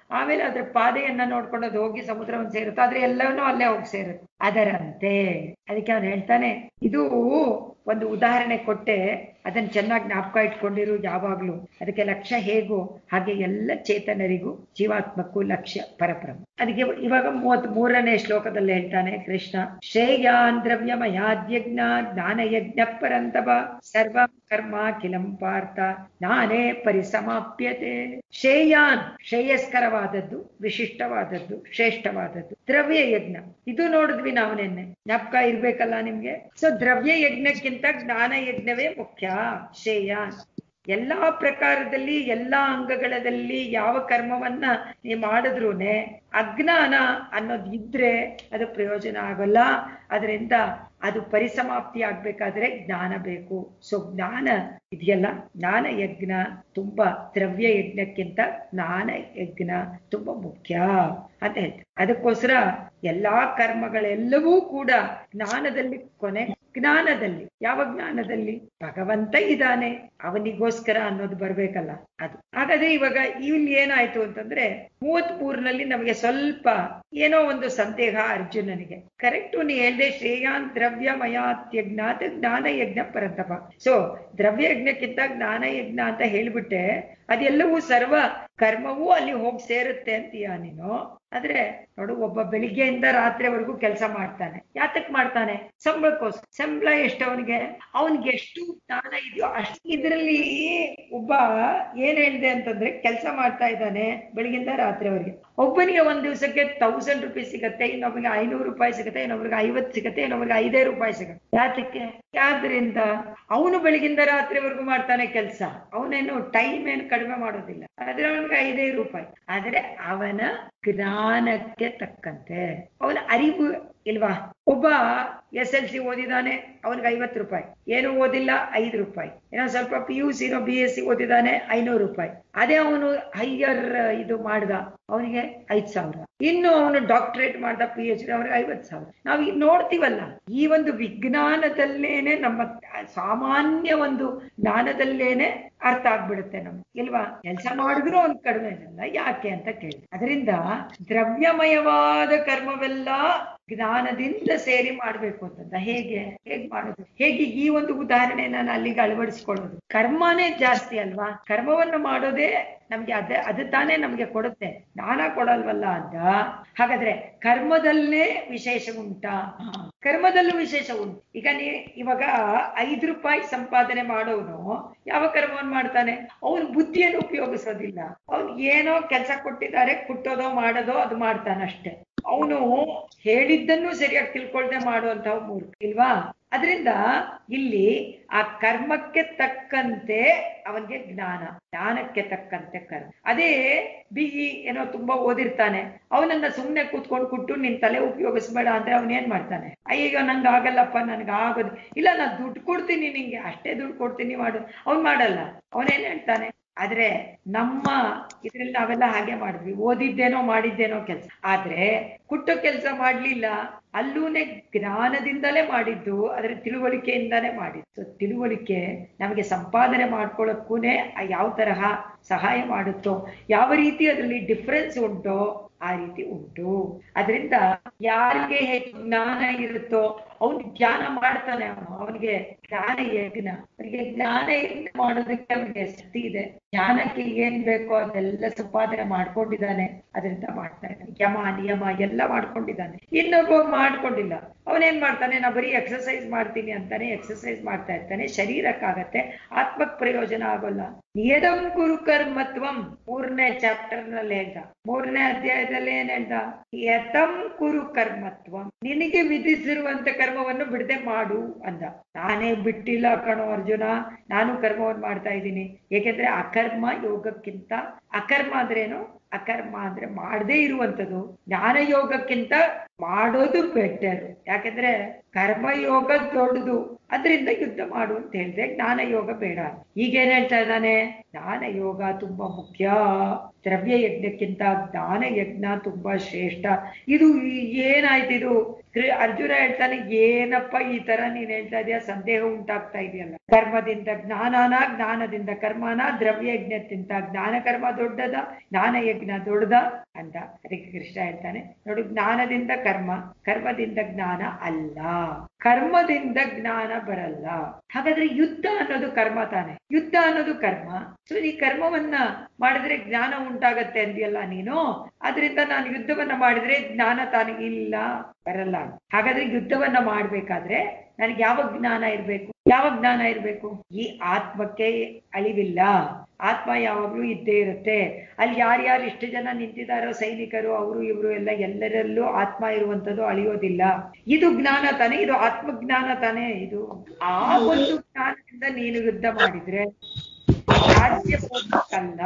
ಆಮೇಲೆ ಅದ್ರ ಪಾದೆಯನ್ನ ನೋಡ್ಕೊಂಡು ಅದು ಹೋಗಿ ಸಮುದ್ರವನ್ನು ಸೇರುತ್ತೆ ಆದ್ರೆ ಎಲ್ಲವನ್ನೂ ಅಲ್ಲೇ ಹೋಗಿ ಸೇರುತ್ತೆ ಅದರಂತೆ ಅದಕ್ಕೆ ಅವನು ಹೇಳ್ತಾನೆ ಇದು ಒಂದು ಉದಾಹರಣೆ ಕೊಟ್ಟೆ ಅದನ್ನ ಚೆನ್ನಾಗಿ ಜ್ಞಾಪಕ ಇಟ್ಕೊಂಡಿರು ಯಾವಾಗ್ಲೂ ಅದಕ್ಕೆ ಲಕ್ಷ್ಯ ಹೇಗೋ ಹಾಗೆ ಎಲ್ಲ ಚೇತನರಿಗೂ ಜೀವಾತ್ಮಕ್ಕೂ ಲಕ್ಷ್ಯ ಪರಬ್ರಹ್ಮ ಅದಕ್ಕೆ ಇವಾಗ ಮೂವತ್ತ್ ಮೂರನೇ ಶ್ಲೋಕದಲ್ಲಿ ಹೇಳ್ತಾನೆ ಕೃಷ್ಣ ಶ್ರೇಯಾನ್ ದ್ರವ್ಯಮಯಾದ್ಯಜ್ಞ ಜ್ಞಾನ ಯಜ್ಞ ಪರಂತಪ ಸರ್ವ ಕರ್ಮ ಕಿಲಂ ಪಾರ್ಥ ನಾನೇ ಪರಿಸಮಾಪ್ಯತೆ ಶ್ರೇಯಾನ್ ಶ್ರೇಯಸ್ಕರವಾದದ್ದು ವಿಶಿಷ್ಟವಾದದ್ದು ಶ್ರೇಷ್ಠವಾದದ್ದು ದ್ರವ್ಯ ಯಜ್ಞ ಇದು ನೋಡಿದ್ವಿ ನಾವು ನಿನ್ನೆ ಜ್ಞಾಪಕ ಇರ್ಬೇಕಲ್ಲ ನಿಮ್ಗೆ ಸೊ ದ್ರವ್ಯ ಯಜ್ಞಕ್ಕಿಂತ ಜ್ಞಾನ ಯಜ್ಞವೇ ಮುಖ್ಯ ಶ್ರೇಯಾನ್ ಎಲ್ಲಾ ಪ್ರಕಾರದಲ್ಲಿ ಎಲ್ಲಾ ಅಂಗಗಳಲ್ಲಿ ಯಾವ ಕರ್ಮವನ್ನ ನೀವು ಮಾಡಿದ್ರೂನೆ ಅಜ್ಞಾನ ಅನ್ನೋದು ಇದ್ರೆ ಅದು ಪ್ರಯೋಜನ ಆಗೋಲ್ಲ ಅದರಿಂದ ಅದು ಪರಿಸಮಾಪ್ತಿ ಆಗ್ಬೇಕಾದ್ರೆ ಜ್ಞಾನ ಬೇಕು ಸೊ ಜ್ಞಾನ ಇದೆಯಲ್ಲ ಜ್ಞಾನ ಯಜ್ಞ ತುಂಬಾ ದ್ರವ್ಯ ಯಜ್ಞಕ್ಕಿಂತ ಜ್ಞಾನ ಯಜ್ಞ ತುಂಬಾ ಮುಖ್ಯ ಅಂತ ಹೇಳ್ತಾರೆ ಅದಕ್ಕೋಸ್ಕರ ಎಲ್ಲಾ ಕರ್ಮಗಳೆಲ್ಲವೂ ಕೂಡ ಜ್ಞಾನದಲ್ಲಿ ಕೊನೆ ಜ್ಞಾನದಲ್ಲಿ ಯಾವ ಜ್ಞಾನದಲ್ಲಿ ಭಗವಂತ ಇದ್ದಾನೆ ಅವನಿಗೋಸ್ಕರ ಅನ್ನೋದು ಬರ್ಬೇಕಲ್ಲ ಅದು ಹಾಗಾದ್ರೆ ಇವಾಗ ಇಲ್ಲಿ ಏನಾಯ್ತು ಅಂತಂದ್ರೆ ಮೂವತ್ ಮೂರ್ನಲ್ಲಿ ನಮಗೆ ಸ್ವಲ್ಪ ಏನೋ ಒಂದು ಸಂದೇಹ ಅರ್ಜುನನಿಗೆ ಕರೆಕ್ಟ್ ನೀ ಹೇಳ್ದೆ ಶ್ರೇಯಾನ್ ದ್ರವ್ಯಮಯಾತ್ಯಜ್ಞಾತ ಜ್ಞಾನ ಯಜ್ಞ ಪರಂತಪ ಸೊ ದ್ರವ್ಯ ಯಜ್ಞಕ್ಕಿಂತ ಜ್ಞಾನ ಯಜ್ಞ ಅಂತ ಹೇಳ್ಬಿಟ್ಟೆ ಅದೆಲ್ಲವೂ ಸರ್ವ ಕರ್ಮವೂ ಅಲ್ಲಿ ಹೋಗಿ ಸೇರುತ್ತೆ ಅಂತೀಯ ನೀನು ಆದ್ರೆ ನೋಡು ಒಬ್ಬ ಬೆಳಿಗ್ಗೆಯಿಂದ ರಾತ್ರಿವರೆಗೂ ಕೆಲಸ ಮಾಡ್ತಾನೆ ಯಾತಕ್ ಮಾಡ್ತಾನೆ ಸಂಬಳಕ್ಕೋಸ್ಕರ ಸಂಬಳ ಎಷ್ಟು ಅವನಿಗೆ ಅವನಿಗೆ ಎಷ್ಟು ಜ್ಞಾನ ಇದೆಯೋ ಅಷ್ಟು ಇದ್ರಲ್ಲಿ ಒಬ್ಬ ಏನ್ ಹೇಳಿದೆ ಅಂತಂದ್ರೆ ಕೆಲಸ ಮಾಡ್ತಾ ಇದ್ದಾನೆ ಬೆಳಗಿಂದ ರಾತ್ರಿವರೆಗೆ ಒಬ್ಬನಿಗೆ ಒಂದ್ ದಿವಸಕ್ಕೆ ತೌಸಂಡ್ ರುಪೀಸ್ ಸಿಗತ್ತೆ ಇನ್ನೊಬ್ಬನಿಗೆ ಐನೂರು ರೂಪಾಯಿ ಸಿಗುತ್ತೆ ಇನ್ನೊಬ್ರಿಗೆ ಐವತ್ತು ಸಿಗತ್ತೆ ಇನ್ನೊಬ್ರಿಗೆ ಐದೇ ರೂಪಾಯಿ ಸಿಗತ್ತೆ ಯಾತಕ್ಕೆ ಯಾದ್ರಿಂದ ಅವನು ಬೆಳಗಿಂದ ರಾತ್ರಿವರೆಗೂ ಮಾಡ್ತಾನೆ ಕೆಲಸ ಅವನೇನು ಟೈಮ್ ಏನು ಕಡಿಮೆ ಮಾಡೋದಿಲ್ಲ ಆದ್ರೆ ಅವನಿಗೆ ಐದೇ ರೂಪಾಯಿ ಆದ್ರೆ ಅವನ ಜ್ಞಾನಕ್ಕೆ ತಕ್ಕಂತೆ ಅವನ ಅರಿವು ಇಲ್ವಾ ಒಬ್ಬ ಎಸ್ ಎಲ್ ಸಿ ಓದಿದಾನೆ ಅವನಿಗೆ ಐವತ್ತು ರೂಪಾಯಿ ಏನು ಓದಿಲ್ಲ ಐದು ರೂಪಾಯಿ ಏನೋ ಸ್ವಲ್ಪ P U C B S C ಓದಿದಾನೆ ಐನೂರು ರೂಪಾಯಿ ಅದೇ ಅವನು ಹೈಯರ್ ಇದು ಮಾಡ್ದ ಅವನಿಗೆ ಐದ್ ಸಾವಿರ ಇನ್ನು ಅವನು ಡಾಕ್ಟರೇಟ್ ಮಾಡ್ದ ಪಿ ಎಚ್ ಡಿ ಅವ್ರಿಗೆ ಐವತ್ ಸಾವಿರ ನಾವು ಈಗ ನೋಡ್ತೀವಲ್ಲ ಈ ಒಂದು ವಿಜ್ಞಾನದಲ್ಲೇನೆ ನಮ್ಮ ಸಾಮಾನ್ಯ ಒಂದು ಜ್ಞಾನದಲ್ಲೇನೆ ಅರ್ಥ ಆಗ್ಬಿಡುತ್ತೆ ನಮ್ಗೆ ಇಲ್ವಾ ಕೆಲಸ ಮಾಡಿದ್ರು ಒಂದ್ ಕಡಿಮೆ ಇರಲ್ಲ ಯಾಕೆ ಅಂತ ಕೇಳಿ ಅದರಿಂದ ದ್ರವ್ಯಮಯವಾದ ಕರ್ಮವೆಲ್ಲ ಜ್ಞಾನದಿಂದ ಸೇರಿ ಮಾಡ್ಬೇಕು ಅಂತಂದ ಹೇಗೆ ಹೇಗ್ ಮಾಡೋದು ಹೇಗೆ ಈ ಒಂದು ಉದಾಹರಣೆ ನಾನು ಅಲ್ಲಿಗೆ ಅಳವಡಿಸ್ಕೊಳ್ಳೋದು ಕರ್ಮನೇ ಜಾಸ್ತಿ ಅಲ್ವಾ ಕರ್ಮವನ್ನು ಮಾಡೋದೇ ನಮ್ಗೆ ಅದೇ ಅದು ತಾನೇ ನಮ್ಗೆ ಕೊಡುತ್ತೆ ಜ್ಞಾನ ಕೊಡಲ್ವಲ್ಲ ಅಂತ ಹಾಗಾದ್ರೆ ಕರ್ಮದಲ್ಲೇ ವಿಶೇಷ ಉಂಟಾ ಕರ್ಮದಲ್ಲೂ ವಿಶೇಷ ಉಂಟು ಈಗ ನೀ ಇವಾಗ ಐದು ರೂಪಾಯಿ ಸಂಪಾದನೆ ಮಾಡೋನು ಯಾವ ಕರ್ಮವನ್ನು ಮಾಡ್ತಾನೆ ಅವನು ಬುದ್ಧಿಯನ್ನು ಉಪಯೋಗಿಸೋದಿಲ್ಲ ಅವ್ನು ಏನೋ ಕೆಲಸ ಕೊಟ್ಟಿದ್ದಾರೆ ಕುಟ್ಟೋದೋ ಮಾಡೋದೋ ಅದು ಮಾಡ್ತಾನಷ್ಟೇ ಅವನು ಹೇಳಿದ್ದನ್ನು ಸರಿಯಾಗಿ ತಿಳ್ಕೊಳ್ದೆ ಮಾಡುವಂತಹ ಮೂರ್ಖ ಇಲ್ವಾ ಅದರಿಂದ ಇಲ್ಲಿ ಆ ಕರ್ಮಕ್ಕೆ ತಕ್ಕಂತೆ ಅವನಿಗೆ ಜ್ಞಾನ ಜ್ಞಾನಕ್ಕೆ ತಕ್ಕಂತೆ ಕರ್ಮ ಅದೇ ಬಿಗಿ ಏನೋ ತುಂಬಾ ಓದಿರ್ತಾನೆ ಅವನನ್ನ ಸುಮ್ನೆ ಕೂತ್ಕೊಂಡು ಕುಟ್ಟು ನಿನ್ ತಲೆ ಉಪಯೋಗಿಸ್ಬೇಡ ಅಂದ್ರೆ ಅವನ್ ಏನ್ ಮಾಡ್ತಾನೆ ಅಯ್ಯೋ ನಂಗೆ ಆಗಲ್ಲಪ್ಪ ನನ್ಗೆ ಆಗೋದು ಇಲ್ಲ ನಾನ್ ದುಡ್ಡು ಕೊಡ್ತೀನಿ ನಿಂಗೆ ಅಷ್ಟೇ ದುಡ್ಡು ಕೊಡ್ತೀನಿ ಮಾಡು ಅವ್ನ್ ಮಾಡಲ್ಲ ಅವನೇನ್ ಹೇಳ್ತಾನೆ ಆದ್ರೆ ನಮ್ಮ ಇದ್ರಲ್ಲಿ ನಾವೆಲ್ಲ ಹಾಗೆ ಮಾಡಿದ್ವಿ ಓದಿದ್ದೇನೋ ಮಾಡಿದ್ದೇನೋ ಕೆಲಸ ಆದ್ರೆ ಕುಟ್ಟೋ ಕೆಲಸ ಮಾಡ್ಲಿಲ್ಲ ಅಲ್ಲೂನೆ ಜ್ಞಾನದಿಂದಲೇ ಮಾಡಿದ್ದು ಅದರ ತಿಳುವಳಿಕೆಯಿಂದಾನೇ ಮಾಡಿದ್ದು ತಿಳುವಳಿಕೆ ನಮಗೆ ಸಂಪಾದನೆ ಮಾಡ್ಕೊಳ್ಳೋಕ್ಕೂನೆ ಯಾವ ತರಹ ಸಹಾಯ ಮಾಡುತ್ತೋ ಯಾವ ರೀತಿ ಅದರಲ್ಲಿ ಡಿಫ್ರೆನ್ಸ್ ಉಂಟೋ ಆ ರೀತಿ ಉಂಟು ಅದರಿಂದ ಯಾರಿಗೆ ಹೆಚ್ಚು ಜ್ಞಾನ ಇರುತ್ತೋ ಅವನು ಧ್ಯಾನ ಮಾಡ್ತಾನೆ ಅವನು ಅವನಿಗೆ ಜ್ಞಾನ ಯಜ್ಞ ಅವನಿಗೆ ಜ್ಞಾನ ಯಜ್ಞ ಮಾಡೋದಕ್ಕೆ ಅವನಿಗೆ ಶಕ್ತಿ ಇದೆ ಜ್ಞಾನಕ್ಕೆ ಏನ್ ಬೇಕೋ ಅದೆಲ್ಲ ಸಂಪಾದನೆ ಮಾಡ್ಕೊಂಡಿದ್ದಾನೆ ಅದರಿಂದ ಮಾಡ್ತಾ ಇದ್ದಾನೆ ಯಮ ನಿಯಮ ಎಲ್ಲ ಮಾಡ್ಕೊಂಡಿದ್ದಾನೆ ಇನ್ನೊಬ್ಬ ಮಾಡ್ಕೊಂಡಿಲ್ಲ ಅವನೇನ್ ಮಾಡ್ತಾನೆ ನಾ ಬರೀ ಎಕ್ಸರ್ಸೈಸ್ ಮಾಡ್ತೀನಿ ಅಂತಾನೆ ಎಕ್ಸರ್ಸೈಸ್ ಮಾಡ್ತಾ ಇರ್ತಾನೆ ಶರೀರಕ್ಕಾಗತ್ತೆ ಆತ್ಮಕ್ ಪ್ರಯೋಜನ ಆಗೋಲ್ಲ ನಿಯದಂ ಗುರು ಕರ್ಮತ್ವಂ ಮೂರನೇ ಚಾಪ್ಟರ್ ನಲ್ಲಿ ಹೇಳ್ದ ಮೂರನೇ ಅಧ್ಯಾಯದಲ್ಲಿ ಏನ್ ಹೇಳ್ದ ಯತಂ ಕುರು ಕರ್ಮತ್ವಂ ನಿನಗೆ ವಿಧಿಸಿರುವಂತ ಕರ್ಮವನ್ನು ಬಿಡದೆ ಮಾಡು ಅಂದ ನಾನೇ ಬಿಟ್ಟಿಲ್ಲ ಕಣೋ ಅರ್ಜುನ ನಾನು ಕರ್ಮವನ್ನು ಮಾಡ್ತಾ ಇದ್ದೀನಿ ಏಕೆಂದ್ರೆ ಅಕರ್ಮ ಯೋಗಕ್ಕಿಂತ ಅಕರ್ಮ ಅಂದ್ರೇನು ಅಕರ್ಮ ಅಂದ್ರೆ ಮಾಡದೇ ಇರುವಂತದ್ದು ಜ್ಞಾನ ಯೋಗಕ್ಕಿಂತ ಮಾಡೋದು ಬೆಟರ್ ಯಾಕಂದ್ರೆ ಕರ್ಮಯೋಗ ದೊಡ್ಡದು ಅದರಿಂದ ಯುದ್ಧ ಮಾಡು ಅಂತ ಹೇಳಿದೆ ಜ್ಞಾನ ಯೋಗ ಬೇಡ ಈಗೇನ್ ಹೇಳ್ತಾ ಇದ್ದಾನೆ ಜ್ಞಾನ ಯೋಗ ತುಂಬಾ ಮುಖ್ಯ ದ್ರವ್ಯ ಯಜ್ಞಕ್ಕಿಂತ ಜ್ಞಾನ ಯಜ್ಞ ತುಂಬಾ ಶ್ರೇಷ್ಠ ಇದು ಏನಾಯ್ತು ಇದು ಕೃ- ಅರ್ಜುನ ಹೇಳ್ತಾನೆ ಏನಪ್ಪ ಈ ತರ ನೀನ್ ಹೇಳ್ತಾ ಇದೀಯ ಸಂದೇಹ ಉಂಟಾಗ್ತಾ ಇದೆಯಲ್ಲ ಕರ್ಮದಿಂದ ಜ್ಞಾನನ ಜ್ಞಾನದಿಂದ ಕರ್ಮನ ದ್ರವ್ಯ ಯಜ್ಞಕ್ಕಿಂತ ಜ್ಞಾನ ಕರ್ಮ ದೊಡ್ಡದ ಜ್ಞಾನ ಯಜ್ಞ ದೊಡ್ಡದ ಅಂತ ಅದಕ್ಕೆ ಕೃಷ್ಣ ಹೇಳ್ತಾನೆ ನೋಡು ಜ್ಞಾನದಿಂದ ಕರ್ಮ ಕರ್ಮದಿಂದ ಜ್ಞಾನ ಅಲ್ಲ ಕರ್ಮದಿಂದ ಜ್ಞಾನ ಬರಲ್ಲ ಹಾಗಾದ್ರೆ ಯುದ್ಧ ಅನ್ನೋದು ಕರ್ಮ ತಾನೆ ಯುದ್ಧ ಅನ್ನೋದು ಕರ್ಮ ಸೊ ಈ ಕರ್ಮವನ್ನ ಮಾಡಿದ್ರೆ ಜ್ಞಾನ ಉಂಟಾಗತ್ತೆ ಅಂದಿಯಲ್ಲ ನೀನು ಅದರಿಂದ ನಾನು ಯುದ್ಧವನ್ನ ಮಾಡಿದ್ರೆ ಜ್ಞಾನ ತಾನೇ ಇಲ್ಲ ಬರಲ್ಲ ಹಾಗಾದ್ರೆ ಯುದ್ಧವನ್ನ ಮಾಡ್ಬೇಕಾದ್ರೆ ನನಗೆ ಯಾವ ಜ್ಞಾನ ಇರ್ಬೇಕು ಯಾವ ಜ್ಞಾನ ಇರ್ಬೇಕು ಈ ಆತ್ಮಕ್ಕೆ ಅಳಿವಿಲ್ಲ ಆತ್ಮ ಯಾವಾಗ್ಲೂ ಇದ್ದೇ ಇರುತ್ತೆ ಅಲ್ಲಿ ಯಾರ್ಯಾರು ಇಷ್ಟು ಜನ ನಿಂತಿದಾರೋ ಸೈನಿಕರು ಅವರು ಇವರು ಎಲ್ಲ ಎಲ್ಲರಲ್ಲೂ ಆತ್ಮ ಇರುವಂತದ್ದು ಅಳಿಯೋದಿಲ್ಲ ಇದು ಜ್ಞಾನ ತಾನೇ ಇದು ಆತ್ಮಜ್ಞಾನ ತಾನೇ ಇದು ಆ ಒಂದು ಜ್ಞಾನದಿಂದ ನೀನು ಯುದ್ಧ ಮಾಡಿದ್ರೆ ರಾಜ್ಯ ಹೋಗ್ಬೇಕಲ್ಲ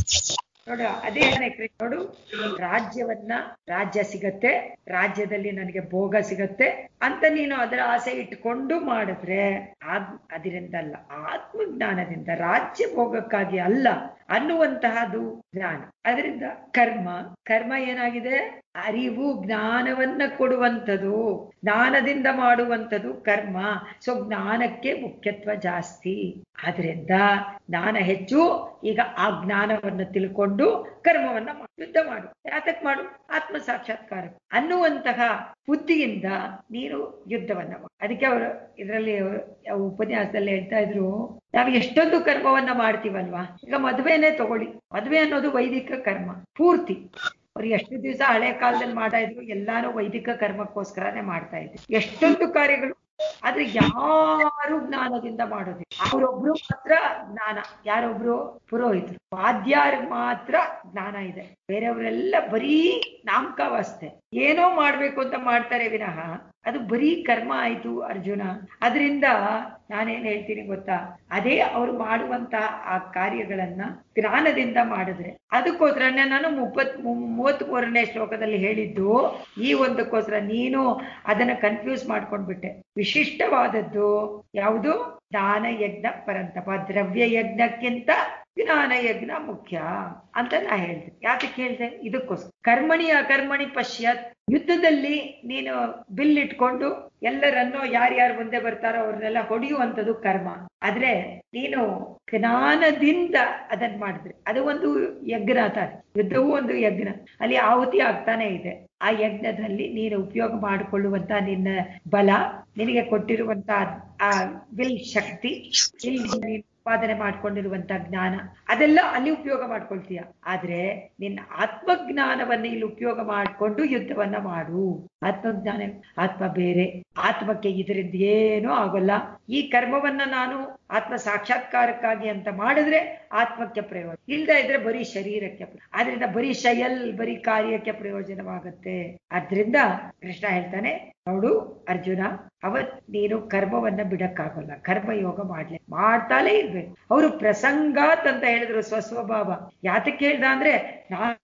ನೋಡು ಅದೇ ಕೃಷ್ಣ ನೋಡು ರಾಜ್ಯವನ್ನ ರಾಜ್ಯ ಸಿಗತ್ತೆ ರಾಜ್ಯದಲ್ಲಿ ನನಗೆ ಭೋಗ ಸಿಗತ್ತೆ ಅಂತ ನೀನು ಅದರ ಆಸೆ ಇಟ್ಕೊಂಡು ಮಾಡಿದ್ರೆ ಆದ್ ಅದರಿಂದ ಅಲ್ಲ ಆತ್ಮಜ್ಞಾನದಿಂದ ರಾಜ್ಯ ಭೋಗಕ್ಕಾಗಿ ಅಲ್ಲ ಅನ್ನುವಂತಹದು ಜ್ಞಾನ ಅದರಿಂದ ಕರ್ಮ ಕರ್ಮ ಏನಾಗಿದೆ ಅರಿವು ಜ್ಞಾನವನ್ನ ಕೊಡುವಂಥದ್ದು ಜ್ಞಾನದಿಂದ ಮಾಡುವಂಥದ್ದು ಕರ್ಮ ಸೊ ಜ್ಞಾನಕ್ಕೆ ಮುಖ್ಯತ್ವ ಜಾಸ್ತಿ ಆದ್ರಿಂದ ಜ್ಞಾನ ಹೆಚ್ಚು ಈಗ ಆ ಜ್ಞಾನವನ್ನು ತಿಳ್ಕೊಂಡು ಕರ್ಮವನ್ನ ಮಾಡು. ಯುದ್ಧ ಮಾಡು ಯಾತಕ್ ಮಾಡು ಆತ್ಮ ಸಾಕ್ಷಾತ್ಕಾರ ಅನ್ನುವಂತಹ ಬುದ್ಧಿಯಿಂದ ನೀನು ಯುದ್ಧವನ್ನ ಮಾಡು ಅದಕ್ಕೆ ಅವರು ಇದರಲ್ಲಿ ಉಪನ್ಯಾಸದಲ್ಲಿ ಹೇಳ್ತಾ ಇದ್ರು ನಾವು ಎಷ್ಟೊಂದು ಕರ್ಮವನ್ನ ಮಾಡ್ತೀವಲ್ವಾ ಈಗ ಮದುವೆನೇ ತಗೊಳ್ಳಿ ಮದುವೆ ಅನ್ನೋದು ವೈದಿಕ ಕರ್ಮ ಪೂರ್ತಿ ಅವ್ರು ಎಷ್ಟು ದಿವಸ ಹಳೆ ಕಾಲದಲ್ಲಿ ಮಾಡ್ತಾ ಇದ್ರು ಎಲ್ಲಾನು ವೈದಿಕ ಕರ್ಮಕ್ಕೋಸ್ಕರನೇ ಮಾಡ್ತಾ ಇದ್ರು ಎಷ್ಟೊಂದು ಕಾರ್ಯಗಳು ಆದ್ರೆ ಯಾರು ಜ್ಞಾನದಿಂದ ಮಾಡೋದಿಲ್ಲ ಅವರೊಬ್ರು ಮಾತ್ರ ಜ್ಞಾನ ಯಾರೊಬ್ರು ಪುರೋಹಿತರು ವಾದ್ಯಾರ್ ಮಾತ್ರ ಜ್ಞಾನ ಇದೆ ಬೇರೆಯವರೆಲ್ಲ ಬರೀ ನಾಮಕಾವಸ್ಥೆ ಏನೋ ಮಾಡ್ಬೇಕು ಅಂತ ಮಾಡ್ತಾರೆ ವಿನಃ ಅದು ಬರೀ ಕರ್ಮ ಆಯ್ತು ಅರ್ಜುನ ಅದರಿಂದ ನಾನೇನ್ ಹೇಳ್ತೀನಿ ಗೊತ್ತಾ ಅದೇ ಅವ್ರು ಮಾಡುವಂತ ಆ ಕಾರ್ಯಗಳನ್ನ ಜ್ಞಾನದಿಂದ ಮಾಡಿದ್ರೆ ಅದಕ್ಕೋಸ್ಕರನೇ ನಾನು ಮುಪ್ಪತ್ ಮೂವತ್ತ್ ಮೂರನೇ ಶ್ಲೋಕದಲ್ಲಿ ಹೇಳಿದ್ದು ಈ ಒಂದಕ್ಕೋಸ್ಕರ ನೀನು ಅದನ್ನ ಕನ್ಫ್ಯೂಸ್ ಮಾಡ್ಕೊಂಡ್ಬಿಟ್ಟೆ ವಿಶಿಷ್ಟವಾದದ್ದು ಯಾವುದು ದಾನ ಯಜ್ಞ ಪರಂತಪ ದ್ರವ್ಯ ಯಜ್ಞಕ್ಕಿಂತ ಜ್ಞಾನ ಯಜ್ಞ ಮುಖ್ಯ ಅಂತ ನಾ ಹೇಳ್ದೆ ಯಾತಕ್ಕೆ ಹೇಳ್ದೆ ಇದಕ್ಕೋಸ್ಕರ ಕರ್ಮಣಿ ಅಕರ್ಮಣಿ ಪಶ್ಚಾತ್ ಯುದ್ಧದಲ್ಲಿ ನೀನು ಬಿಲ್ ಇಟ್ಕೊಂಡು ಎಲ್ಲರನ್ನೋ ಯಾರ್ಯಾರು ಮುಂದೆ ಬರ್ತಾರೋ ಅವ್ರನ್ನೆಲ್ಲ ಹೊಡೆಯುವಂಥದ್ದು ಕರ್ಮ ಆದ್ರೆ ನೀನು ಜ್ಞಾನದಿಂದ ಅದನ್ನ ಮಾಡಿದ್ರೆ ಅದು ಒಂದು ಯಜ್ಞ ತಾನೆ ಯುದ್ಧವೂ ಒಂದು ಯಜ್ಞ ಅಲ್ಲಿ ಆಹುತಿ ಆಗ್ತಾನೆ ಇದೆ ಆ ಯಜ್ಞದಲ್ಲಿ ನೀನು ಉಪಯೋಗ ಮಾಡಿಕೊಳ್ಳುವಂತ ನಿನ್ನ ಬಲ ನಿನಗೆ ಕೊಟ್ಟಿರುವಂತ ಆ ವಿಲ್ ಶಕ್ತಿ ಇಲ್ಲಿ ನೀನು ಉತ್ಪಾದನೆ ಮಾಡ್ಕೊಂಡಿರುವಂತ ಜ್ಞಾನ ಅದೆಲ್ಲ ಅಲ್ಲಿ ಉಪಯೋಗ ಮಾಡ್ಕೊಳ್ತೀಯ ಆದ್ರೆ ನಿನ್ನ ಆತ್ಮಜ್ಞಾನವನ್ನ ಇಲ್ಲಿ ಉಪಯೋಗ ಮಾಡಿಕೊಂಡು ಯುದ್ಧವನ್ನ ಮಾಡು ಆತ್ಮಜ್ಞಾನ ಆತ್ಮ ಬೇರೆ ಆತ್ಮಕ್ಕೆ ಇದರಿಂದ ಏನೂ ಆಗೋಲ್ಲ ಈ ಕರ್ಮವನ್ನ ನಾನು ಆತ್ಮ ಸಾಕ್ಷಾತ್ಕಾರಕ್ಕಾಗಿ ಅಂತ ಮಾಡಿದ್ರೆ ಆತ್ಮಕ್ಕೆ ಪ್ರಯೋಜನ ಇಲ್ದ ಇದ್ರೆ ಬರೀ ಶರೀರಕ್ಕೆ ಪ್ರ- ಆದ್ರಿಂದ ಬರೀ ಶಯಲ್ ಬರೀ ಕಾರ್ಯಕ್ಕೆ ಪ್ರಯೋಜನವಾಗುತ್ತೆ ಆದ್ರಿಂದ ಕೃಷ್ಣ ಹೇಳ್ತಾನೆ ನೋಡು ಅರ್ಜುನ ಅವತ್ ನೀನು ಕರ್ಮವನ್ನ ಬಿಡಕ್ಕಾಗಲ್ಲ ಕರ್ಮಯೋಗ ಮಾಡ್ಲೆ ಮಾಡ್ತಾಲೇ ಇರ್ಬೇಕು ಅವರು ಪ್ರಸಂಗಾತ್ ಅಂತ ಹೇಳಿದ್ರು ಸ್ವಸ್ವಭಾವ ಯಾತಕ್ಕೆ ಹೇಳ್ದ ಅಂದ್ರೆ ನಾನು